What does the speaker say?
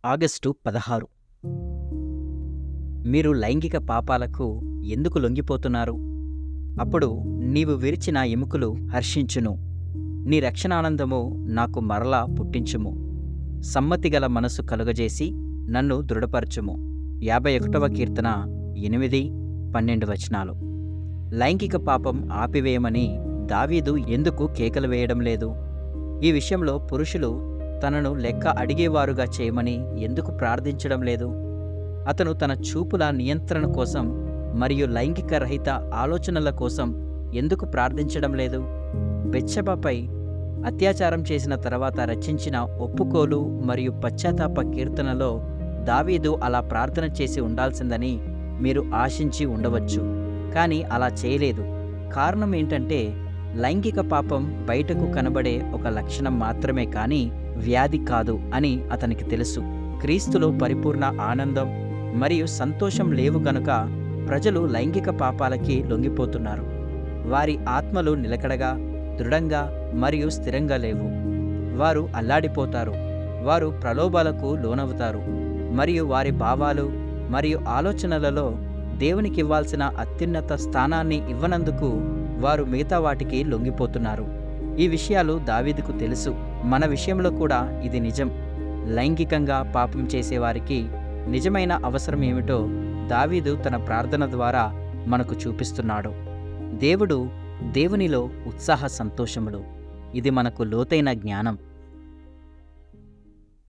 August పదహారు మీరు లైంగిక పాపాలకు ఎందుకు లొంగిపోతున్నారు అప్పుడు నీవు విరిచిన ఎముకలు హర్షించును నీ రక్షణానందము నాకు మరలా పుట్టించుము సమ్మతిగల మనసు కలుగజేసి నన్ను దృఢపరచుము యాభై ఒకటవ కీర్తన ఎనిమిది పన్నెండు వచనాలు లైంగిక పాపం ఆపివేయమని దావీదు ఎందుకు కేకలు వేయడం లేదు ఈ విషయంలో పురుషులు తనను లెక్క అడిగేవారుగా చేయమని ఎందుకు ప్రార్థించడం లేదు అతను తన చూపుల నియంత్రణ కోసం మరియు లైంగిక రహిత ఆలోచనల కోసం ఎందుకు ప్రార్థించడం లేదు బెచ్చబాపై అత్యాచారం చేసిన తర్వాత రచించిన ఒప్పుకోలు మరియు పశ్చాత్తాప కీర్తనలో దావీదు అలా ప్రార్థన చేసి ఉండాల్సిందని మీరు ఆశించి ఉండవచ్చు కానీ అలా చేయలేదు కారణం ఏంటంటే లైంగిక పాపం బయటకు కనబడే ఒక లక్షణం మాత్రమే కానీ వ్యాధి కాదు అని అతనికి తెలుసు క్రీస్తులో పరిపూర్ణ ఆనందం మరియు సంతోషం లేవు గనుక ప్రజలు లైంగిక పాపాలకి లొంగిపోతున్నారు వారి ఆత్మలు నిలకడగా దృఢంగా మరియు స్థిరంగా లేవు వారు అల్లాడిపోతారు వారు ప్రలోభాలకు లోనవుతారు మరియు వారి భావాలు మరియు ఆలోచనలలో దేవునికి ఇవ్వాల్సిన అత్యున్నత స్థానాన్ని ఇవ్వనందుకు వారు మిగతా వాటికి లొంగిపోతున్నారు ఈ విషయాలు దావీదుకు తెలుసు మన విషయంలో కూడా ఇది నిజం లైంగికంగా పాపం చేసేవారికి నిజమైన అవసరం ఏమిటో దావీదు తన ప్రార్థన ద్వారా మనకు చూపిస్తున్నాడు దేవుడు దేవునిలో ఉత్సాహ సంతోషములు ఇది మనకు లోతైన జ్ఞానం